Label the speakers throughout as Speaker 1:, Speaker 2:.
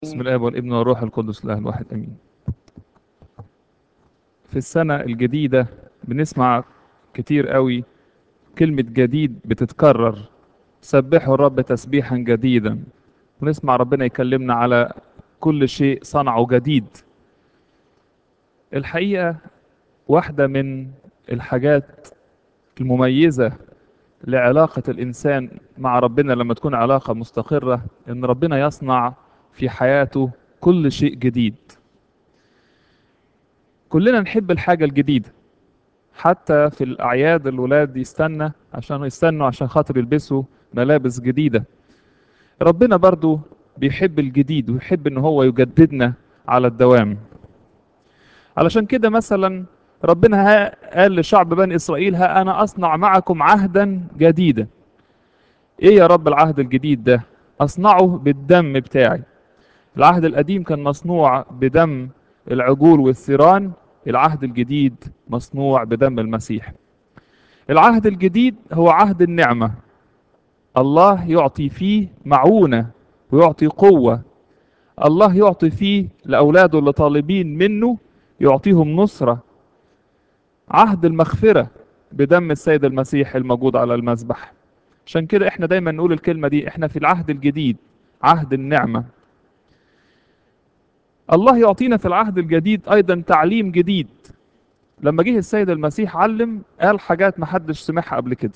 Speaker 1: بسم الاب والابن والروح القدس الاله الواحد امين في السنه الجديده بنسمع كتير قوي كلمه جديد بتتكرر سبحوا الرب تسبيحا جديدا ونسمع ربنا يكلمنا على كل شيء صنعه جديد الحقيقه واحده من الحاجات المميزه لعلاقه الانسان مع ربنا لما تكون علاقه مستقره ان ربنا يصنع في حياته كل شيء جديد كلنا نحب الحاجة الجديدة حتى في الأعياد الولاد يستنى عشان يستنوا عشان خاطر يلبسوا ملابس جديدة ربنا برضو بيحب الجديد ويحب ان هو يجددنا على الدوام علشان كده مثلا ربنا ها- قال لشعب بني إسرائيل ها أنا أصنع معكم عهدا جديدا إيه يا رب العهد الجديد ده أصنعه بالدم بتاعي العهد القديم كان مصنوع بدم العجول والثيران العهد الجديد مصنوع بدم المسيح العهد الجديد هو عهد النعمة الله يعطي فيه معونة ويعطي قوة الله يعطي فيه لأولاده اللي طالبين منه يعطيهم نصرة عهد المغفرة بدم السيد المسيح الموجود على المذبح عشان كده احنا دايما نقول الكلمة دي احنا في العهد الجديد عهد النعمة الله يعطينا في العهد الجديد ايضا تعليم جديد لما جه السيد المسيح علم قال حاجات ما حدش سمعها قبل كده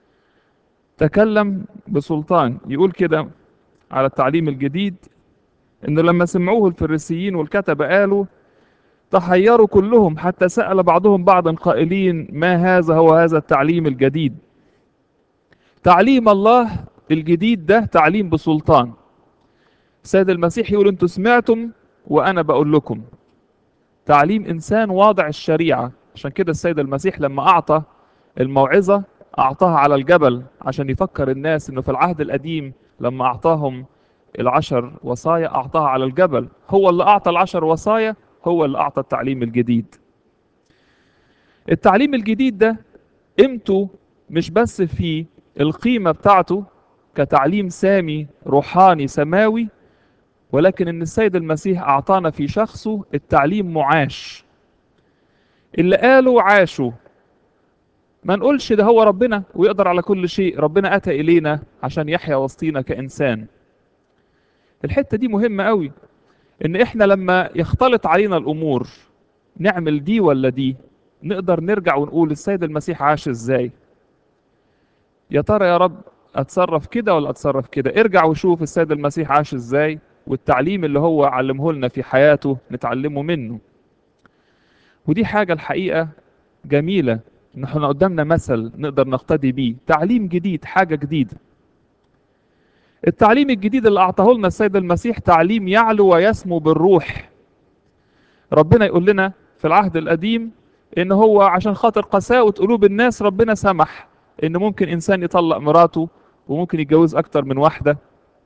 Speaker 1: تكلم بسلطان يقول كده على التعليم الجديد ان لما سمعوه الفريسيين والكتبة قالوا تحيروا كلهم حتى سأل بعضهم بعضا قائلين ما هذا هو هذا التعليم الجديد تعليم الله الجديد ده تعليم بسلطان السيد المسيح يقول انتوا سمعتم وانا بقول لكم تعليم انسان واضع الشريعه عشان كده السيد المسيح لما اعطى الموعظه اعطاها على الجبل عشان يفكر الناس انه في العهد القديم لما اعطاهم العشر وصايا اعطاها على الجبل هو اللي اعطى العشر وصايا هو اللي اعطى التعليم الجديد التعليم الجديد ده قيمته مش بس في القيمه بتاعته كتعليم سامي روحاني سماوي ولكن ان السيد المسيح اعطانا في شخصه التعليم معاش اللي قالوا عاشوا ما نقولش ده هو ربنا ويقدر على كل شيء ربنا اتى الينا عشان يحيا وسطينا كانسان الحته دي مهمه قوي ان احنا لما يختلط علينا الامور نعمل دي ولا دي نقدر نرجع ونقول السيد المسيح عاش ازاي يا ترى يا رب اتصرف كده ولا اتصرف كده ارجع وشوف السيد المسيح عاش ازاي والتعليم اللي هو علمه لنا في حياته نتعلمه منه ودي حاجة الحقيقة جميلة ان احنا قدامنا مثل نقدر نقتدي بيه تعليم جديد حاجة جديدة التعليم الجديد اللي اعطاه لنا السيد المسيح تعليم يعلو ويسمو بالروح ربنا يقول لنا في العهد القديم ان هو عشان خاطر قساوة قلوب الناس ربنا سمح ان ممكن انسان يطلق مراته وممكن يتجوز اكتر من واحدة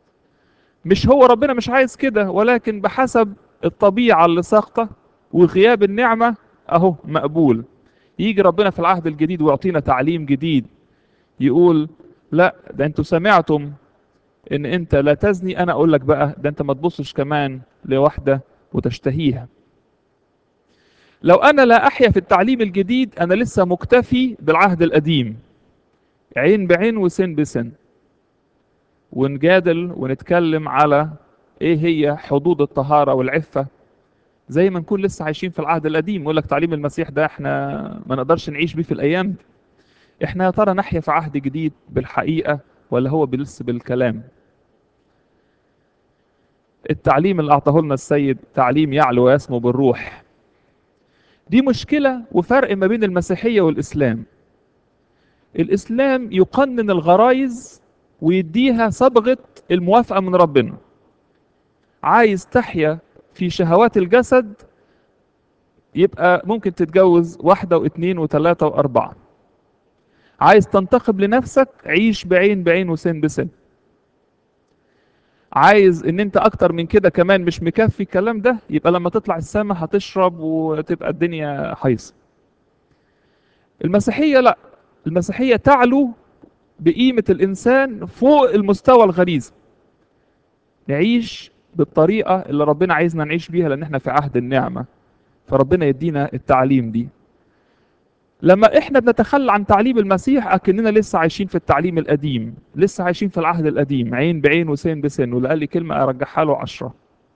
Speaker 1: مش هو ربنا مش عايز كده ولكن بحسب الطبيعة اللي ساقطة وغياب النعمة اهو مقبول يجي ربنا في العهد الجديد ويعطينا تعليم جديد يقول لا ده انتوا سمعتم ان انت لا تزني انا اقول لك بقى ده انت ما تبصش كمان لواحدة وتشتهيها لو انا لا احيا في التعليم الجديد انا لسه مكتفي بالعهد القديم عين بعين وسن بسن ونجادل ونتكلم على ايه هي حدود الطهارة والعفة زي ما نكون لسه عايشين في العهد القديم يقول لك تعليم المسيح ده احنا ما نقدرش نعيش بيه في الايام دي احنا يا ترى نحيا في عهد جديد بالحقيقة ولا هو بلس بالكلام التعليم اللي اعطاه لنا السيد تعليم يعلو ويسمو بالروح دي مشكلة وفرق ما بين المسيحية والإسلام الإسلام يقنن الغرايز ويديها صبغة الموافقة من ربنا عايز تحيا في شهوات الجسد يبقى ممكن تتجوز واحدة واثنين وثلاثة وأربعة عايز تنتقم لنفسك عيش بعين بعين وسن بسن عايز ان انت اكتر من كده كمان مش مكفي الكلام ده يبقى لما تطلع السما هتشرب وتبقى الدنيا حيصة المسيحية لا المسيحية تعلو بقيمة الإنسان فوق المستوى الغريزي نعيش بالطريقة اللي ربنا عايزنا نعيش بيها لأن احنا في عهد النعمة فربنا يدينا التعليم دي لما احنا بنتخلى عن تعليم المسيح اكننا لسه عايشين في التعليم القديم لسه عايشين في العهد القديم عين بعين وسن بسن واللي قال لي كلمة ارجعها له عشرة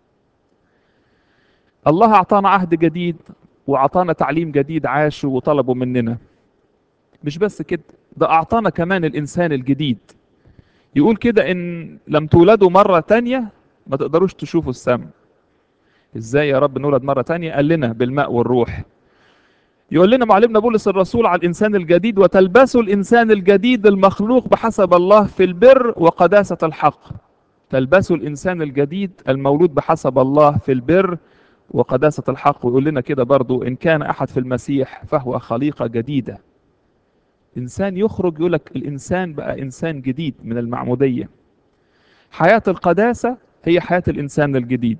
Speaker 1: الله اعطانا عهد جديد واعطانا تعليم جديد عاشه وطلبه مننا مش بس كده ده اعطانا كمان الانسان الجديد يقول كده ان لم تولدوا مرة تانية ما تقدروش تشوفوا السماء ازاي يا رب نولد مرة تانية قال لنا بالماء والروح يقول لنا معلمنا بولس الرسول على الإنسان الجديد وتلبسوا الإنسان الجديد المخلوق بحسب الله في البر وقداسة الحق تلبسوا الإنسان الجديد المولود بحسب الله في البر وقداسة الحق ويقول لنا كده برضو إن كان أحد في المسيح فهو خليقة جديدة إنسان يخرج يقول لك الإنسان بقى إنسان جديد من المعمودية حياة القداسة هي حياة الإنسان الجديد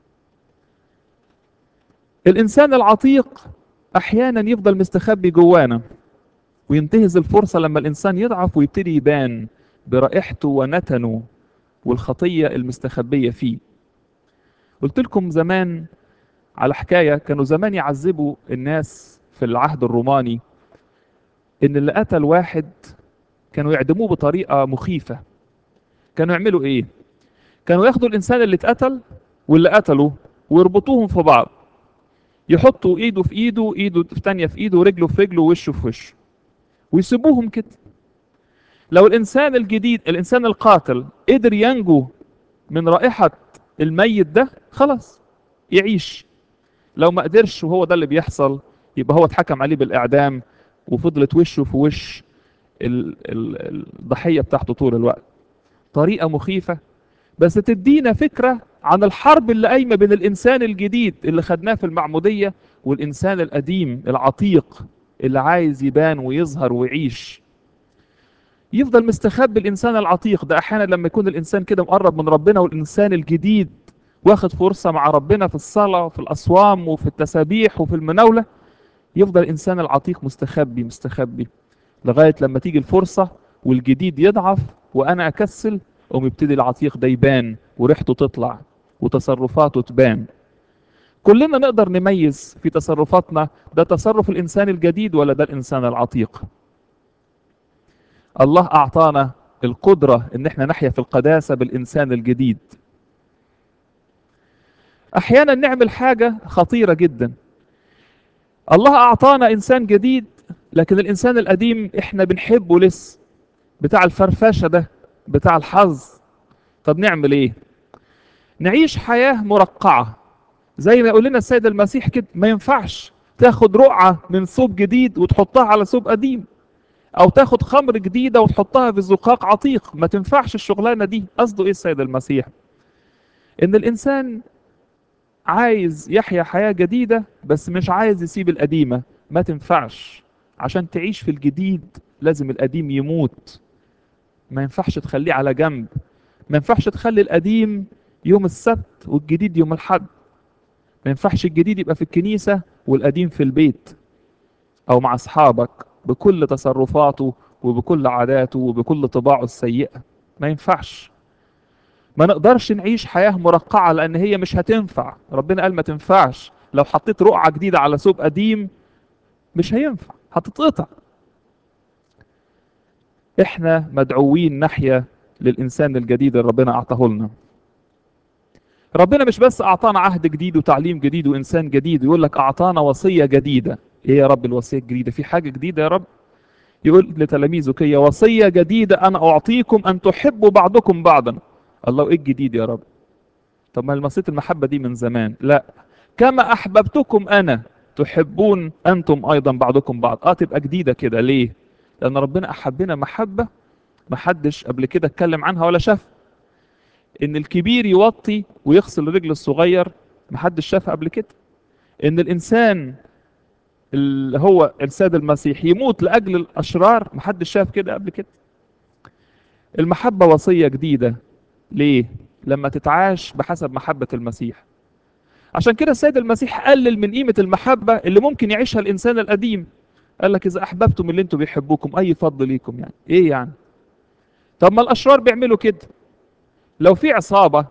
Speaker 1: الإنسان العتيق أحيانا يفضل مستخبي جوانا وينتهز الفرصة لما الإنسان يضعف ويبتدي يبان برائحته ونتنه والخطية المستخبية فيه قلت لكم زمان على حكاية كانوا زمان يعذبوا الناس في العهد الروماني إن اللي قتل واحد كانوا يعدموه بطريقة مخيفة كانوا يعملوا إيه؟ كانوا ياخدوا الإنسان اللي اتقتل واللي قتله ويربطوهم في بعض يحطوا ايده في ايده ايده في تانية في ايده ورجله في رجله ووشه في وشه ويسيبوهم كده لو الانسان الجديد الانسان القاتل قدر ينجو من رائحة الميت ده خلاص يعيش لو ما قدرش وهو ده اللي بيحصل يبقى هو اتحكم عليه بالاعدام وفضلت وشه في وش ال- ال- الضحية بتاعته طول الوقت طريقة مخيفة بس تدينا فكرة عن الحرب اللي قايمة بين الإنسان الجديد اللي خدناه في المعمودية والإنسان القديم العتيق اللي عايز يبان ويظهر ويعيش يفضل مستخبي الإنسان العتيق ده أحيانا لما يكون الإنسان كده مقرب من ربنا والإنسان الجديد واخد فرصة مع ربنا في الصلاة وفي الأصوام وفي التسابيح وفي المناولة يفضل الإنسان العتيق مستخبي مستخبي لغاية لما تيجي الفرصة والجديد يضعف وأنا أكسل قوم يبتدي العتيق ده يبان وريحته تطلع وتصرفاته تبان كلنا نقدر نميز في تصرفاتنا ده تصرف الإنسان الجديد ولا ده الإنسان العتيق الله أعطانا القدرة إن احنا نحيا في القداسة بالإنسان الجديد أحيانا نعمل حاجة خطيرة جدا الله أعطانا إنسان جديد لكن الإنسان القديم احنا بنحبه لسه بتاع الفرفشة ده بتاع الحظ طب نعمل ايه نعيش حياة مرقعة زي ما يقول لنا السيد المسيح كده ما ينفعش تاخد رقعة من ثوب جديد وتحطها على ثوب قديم او تاخد خمر جديدة وتحطها في زقاق عتيق ما تنفعش الشغلانة دي قصده ايه السيد المسيح ان الانسان عايز يحيا حياة جديدة بس مش عايز يسيب القديمة ما تنفعش عشان تعيش في الجديد لازم القديم يموت ما ينفعش تخليه على جنب ما ينفعش تخلي القديم يوم السبت والجديد يوم الحد ما ينفعش الجديد يبقى في الكنيسة والقديم في البيت أو مع أصحابك بكل تصرفاته وبكل عاداته وبكل طباعه السيئة ما ينفعش ما نقدرش نعيش حياة مرقعة لأن هي مش هتنفع ربنا قال ما تنفعش لو حطيت رقعة جديدة على ثوب قديم مش هينفع هتتقطع احنا مدعوين نحيا للإنسان الجديد اللي ربنا أعطاه لنا ربنا مش بس أعطانا عهد جديد وتعليم جديد وإنسان جديد يقول لك أعطانا وصية جديدة إيه يا رب الوصية الجديدة في حاجة جديدة يا رب يقول لتلاميذه كي وصية جديدة أنا أعطيكم أن تحبوا بعضكم بعضا الله إيه الجديد يا رب طب ما المصية المحبة دي من زمان لا كما أحببتكم أنا تحبون أنتم أيضا بعضكم بعض آه تبقى جديدة كده ليه لأن ربنا أحبنا محبة محدش قبل كده اتكلم عنها ولا شاف إن الكبير يوطي ويغسل رجل الصغير محدش شافها قبل كده إن الإنسان اللي هو السيد المسيح يموت لأجل الأشرار محدش شاف كده قبل كده المحبة وصية جديدة ليه؟ لما تتعاش بحسب محبة المسيح عشان كده السيد المسيح قلل من قيمة المحبة اللي ممكن يعيشها الإنسان القديم قال لك إذا أحببتم اللي أنتم بيحبوكم أي فضل ليكم يعني إيه يعني؟ طب ما الأشرار بيعملوا كده لو في عصابة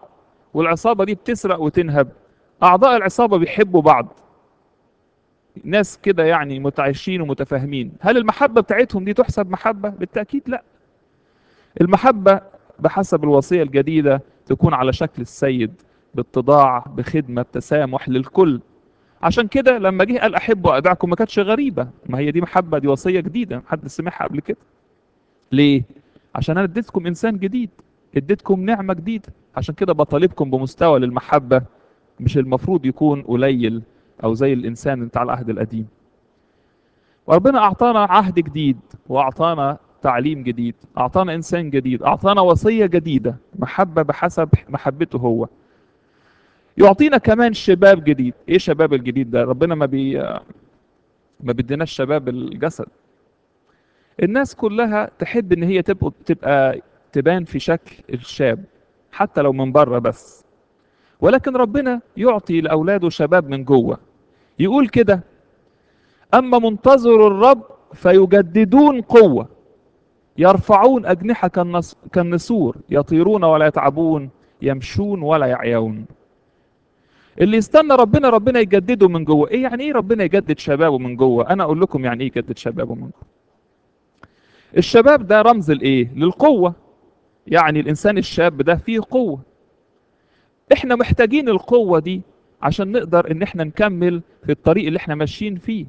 Speaker 1: والعصابة دي بتسرق وتنهب أعضاء العصابة بيحبوا بعض ناس كده يعني متعايشين ومتفاهمين هل المحبة بتاعتهم دي تحسب محبة؟ بالتأكيد لا المحبة بحسب الوصية الجديدة تكون على شكل السيد باتضاع بخدمة بتسامح للكل عشان كده لما جه قال أحبوا أدعكم ما كانتش غريبة ما هي دي محبة دي وصية جديدة محد سمعها قبل كده ليه؟ عشان أنا اديتكم إنسان جديد اديتكم نعمة جديدة عشان كده بطالبكم بمستوى للمحبة مش المفروض يكون قليل أو زي الإنسان بتاع العهد القديم وربنا أعطانا عهد جديد وأعطانا تعليم جديد أعطانا إنسان جديد أعطانا وصية جديدة محبة بحسب محبته هو يعطينا كمان شباب جديد ايه شباب الجديد ده ربنا ما بي ما بيديناش شباب الجسد الناس كلها تحب ان هي تبقى تبقى تبان في شكل الشاب حتى لو من بره بس ولكن ربنا يعطي لاولاده شباب من جوه يقول كده اما منتظر الرب فيجددون قوه يرفعون اجنحه كالنس- كالنسور يطيرون ولا يتعبون يمشون ولا يعيون اللي يستنى ربنا ربنا يجدده من جوه ايه يعني ايه ربنا يجدد شبابه من جوه انا اقول لكم يعني ايه يجدد شبابه من جوه الشباب ده رمز الايه للقوه يعني الانسان الشاب ده فيه قوه احنا محتاجين القوه دي عشان نقدر ان احنا نكمل في الطريق اللي احنا ماشيين فيه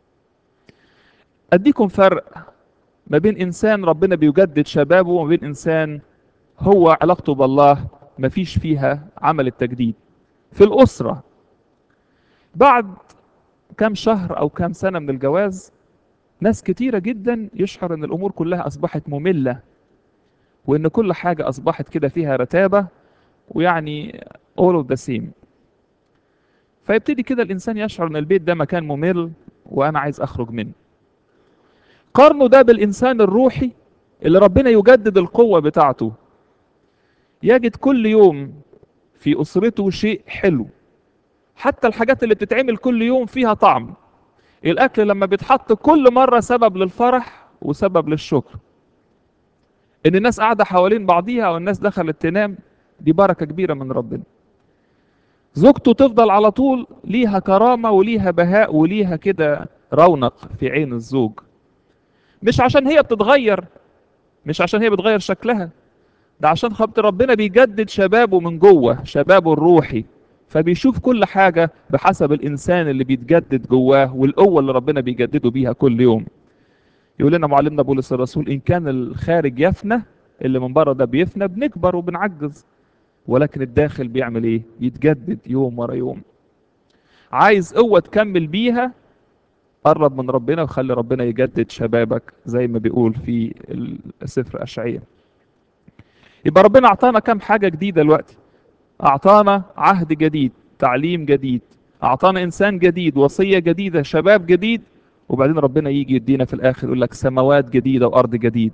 Speaker 1: اديكم فرق ما بين انسان ربنا بيجدد شبابه وما بين انسان هو علاقته بالله مفيش فيها عمل التجديد في الأسرة بعد كام شهر أو كام سنة من الجواز ناس كتيرة جدا يشعر أن الأمور كلها أصبحت مملة وأن كل حاجة أصبحت كده فيها رتابة ويعني all of the same فيبتدي كده الإنسان يشعر أن البيت ده مكان ممل وأنا عايز أخرج منه قارنوا ده بالإنسان الروحي اللي ربنا يجدد القوة بتاعته يجد كل يوم في أسرته شيء حلو حتى الحاجات اللي بتتعمل كل يوم فيها طعم الأكل لما بيتحط كل مرة سبب للفرح وسبب للشكر إن الناس قاعدة حوالين بعضيها أو الناس دخلت تنام دي بركة كبيرة من ربنا زوجته تفضل على طول ليها كرامة وليها بهاء وليها كده رونق في عين الزوج مش عشان هي بتتغير مش عشان هي بتغير شكلها ده عشان خاطر ربنا بيجدد شبابه من جوه شبابه الروحي فبيشوف كل حاجة بحسب الإنسان اللي بيتجدد جواه والقوة اللي ربنا بيجدده بيها كل يوم يقول لنا معلمنا بولس الرسول إن كان الخارج يفنى اللي من بره ده بيفنى بنكبر وبنعجز ولكن الداخل بيعمل إيه؟ يتجدد يوم ورا يوم عايز قوة تكمل بيها قرب من ربنا وخلي ربنا يجدد شبابك زي ما بيقول في السفر أشعية يبقى ربنا اعطانا كام حاجه جديده دلوقتي اعطانا عهد جديد تعليم جديد اعطانا انسان جديد وصيه جديده شباب جديد وبعدين ربنا يجي يدينا في الاخر يقول لك سماوات جديده وارض جديد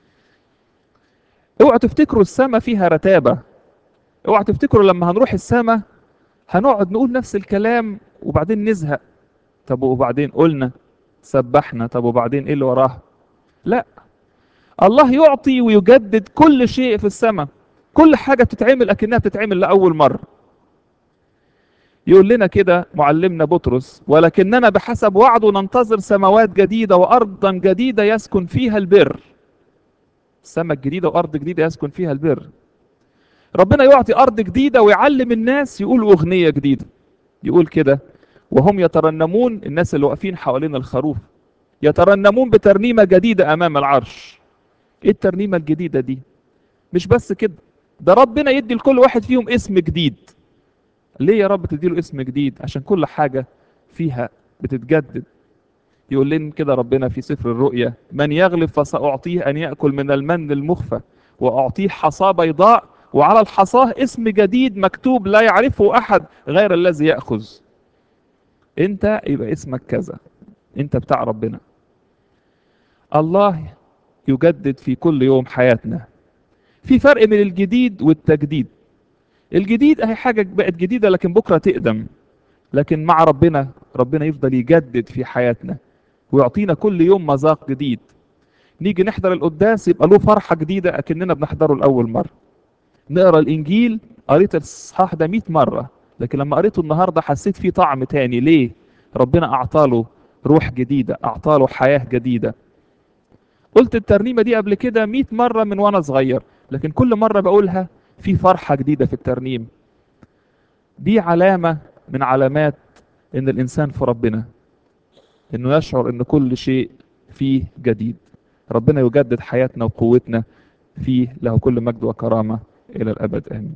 Speaker 1: اوعوا تفتكروا السماء فيها رتابه اوعوا تفتكروا لما هنروح السماء هنقعد نقول نفس الكلام وبعدين نزهق طب وبعدين قلنا سبحنا طب وبعدين ايه اللي وراه لا الله يعطي ويجدد كل شيء في السماء كل حاجة بتتعمل أكنها بتتعمل لأول مرة يقول لنا كده معلمنا بطرس ولكننا بحسب وعده ننتظر سماوات جديدة وأرضا جديدة يسكن فيها البر سماء جديدة وأرض جديدة يسكن فيها البر ربنا يعطي أرض جديدة ويعلم الناس يقولوا أغنية جديدة يقول كده وهم يترنمون الناس اللي واقفين حوالين الخروف يترنمون بترنيمة جديدة أمام العرش ايه الترنيمة الجديدة دي مش بس كده ده ربنا يدي لكل واحد فيهم اسم جديد ليه يا رب تديله اسم جديد عشان كل حاجة فيها بتتجدد يقول لنا كده ربنا في سفر الرؤيا من يغلب فسأعطيه أن يأكل من المن المخفى وأعطيه حصاة بيضاء وعلى الحصاة اسم جديد مكتوب لا يعرفه أحد غير الذي يأخذ أنت يبقى اسمك كذا أنت بتاع ربنا الله يجدد في كل يوم حياتنا في فرق من الجديد والتجديد الجديد اهي حاجة بقت جديدة لكن بكرة تقدم لكن مع ربنا ربنا يفضل يجدد في حياتنا ويعطينا كل يوم مذاق جديد نيجي نحضر القداس يبقى له فرحة جديدة أكننا بنحضره لأول مرة نقرا الانجيل قريت الاصحاح ده 100 مره لكن لما قريته النهارده حسيت فيه طعم تاني ليه ربنا اعطاله روح جديده اعطاله حياه جديده قلت الترنيمه دي قبل كده 100 مره من وانا صغير لكن كل مره بقولها في فرحه جديده في الترنيم دي علامه من علامات ان الانسان في ربنا انه يشعر ان كل شيء فيه جديد ربنا يجدد حياتنا وقوتنا فيه له كل مجد وكرامه الى الابد امين